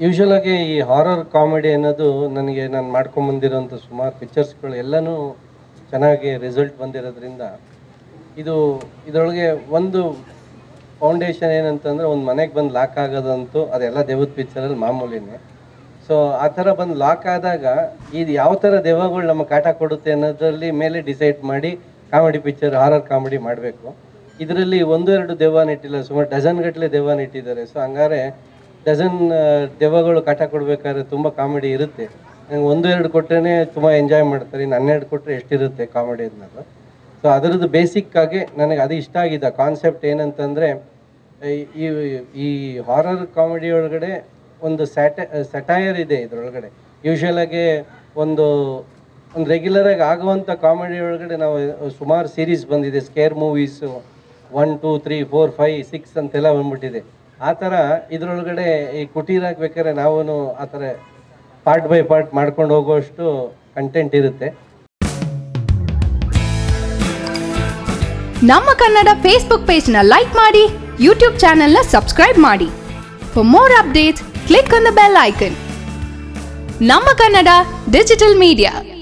usual ಆಗಿ ಈ horror comedy ಅನ್ನೋದು ನನಗೆ ನಾನು ಮಾಡ್ಕೊಂಬಂದಿರೋಂಥ ಸುಮಾರು ಪಿಕ್ಚರ್ಸ್ಗಳು ಎಲ್ಲನೂ ಚೆನ್ನಾಗಿ ರಿಸಲ್ಟ್ ಬಂದಿರೋದ್ರಿಂದ ಇದು ಇದರೊಳಗೆ ಒಂದು ಫೌಂಡೇಶನ್ ಏನಂತಂದ್ರೆ ಒಂದು ಮನೆಗೆ ಬಂದು ಲಾಕ್ ಆಗೋದಂತೂ ಅದೆಲ್ಲ ದೇವದ ಪಿಕ್ಚರಲ್ಲಿ ಮಾಮೂಲಿನೇ ಸೊ ಆ ಥರ ಬಂದು ಲಾಕ್ ಆದಾಗ ಇದು ಯಾವ ಥರ ದೆವ್ವಗಳು ನಮ್ಮ ಕಾಟ ಕೊಡುತ್ತೆ ಅನ್ನೋದ್ರಲ್ಲಿ ಮೇಲೆ ಡಿಸೈಡ್ ಮಾಡಿ ಕಾಮಿಡಿ ಪಿಕ್ಚರ್ ಹಾರರ್ ಕಾಮಿಡಿ ಮಾಡಬೇಕು ಇದರಲ್ಲಿ ಒಂದು ಎರಡು ದೆವ್ವನ ಇಟ್ಟಿಲ್ಲ ಸುಮಾರು ಡಜನ್ ಗಟ್ಟಲೆ ದೆವ್ವನ ಇಟ್ಟಿದ್ದಾರೆ ಸೊ ಹಂಗಾರೆ ಡಜನ್ ದೆವ್ವಗಳು ಕಾಟ ಕೊಡ್ಬೇಕಾದ್ರೆ ತುಂಬ ಕಾಮಿಡಿ ಇರುತ್ತೆ ನಂಗೆ ಒಂದು ಎರಡು ಕೊಟ್ಟರೆ ತುಂಬ ಎಂಜಾಯ್ ಮಾಡ್ತಾರೆ ಇನ್ನು ಹನ್ನೆರಡು ಕೊಟ್ಟರೆ ಎಷ್ಟಿರುತ್ತೆ ಕಾಮಿಡಿ ಅನ್ನೋದು ಸೊ ಅದರದ್ದು ಬೇಸಿಕ್ ಆಗಿ ನನಗೆ ಅದು ಇಷ್ಟ ಆಗಿದೆ ಕಾನ್ಸೆಪ್ಟ್ ಏನಂತಂದರೆ ಈ ಈ ಹಾರರ್ ಕಾಮಿಡಿ ಒಳಗಡೆ ಒಂದು ಸ್ಯಾಟ ಸಟೈರ್ ಇದೆ ಇದರೊಳಗಡೆ ಯೂಶುವಲ್ ಆಗಿ ಒಂದು ಒಂದು ರೆಗ್ಯುಲರ್ ಆಗಿ ಆಗುವಂಥ ಕಾಮಿಡಿ ಒಳಗಡೆ ನಾವು ಸುಮಾರು ಸೀರೀಸ್ ಬಂದಿದೆ scare movies one two three four five six ಅಂತೆಲ್ಲ ಬಂದ್ಬಿಟ್ಟಿದೆ ಆ ಥರ ಇದರೊಳಗಡೆ ಈ ಕುಟೀರ ಹಾಕ್ಬೇಕಾದ್ರೆ ನಾವು ಆ ಥರ ಪಾರ್ಟ್ ಬೈ ಪಾರ್ಟ್ ಮಾಡ್ಕೊಂಡು ಹೋಗುವಷ್ಟು ಕಂಟೆಂಟ್ ಇರುತ್ತೆ ನಮ್ಮ ಕನ್ನಡ ಫೇಸ್ಬುಕ್ ಪೇಜ್ನ ಲೈಕ್ ಮಾಡಿ ಯೂಟ್ಯೂಬ್ ಚಾನೆಲ್ನ ಸಬ್ಸ್ಕ್ರೈಬ್ ಮಾಡಿ for more updates click on the bell icon ನಮ್ಮ ಕನ್ನಡ ಡಿಜಿಟಲ್ ಮೀಡಿಯಾ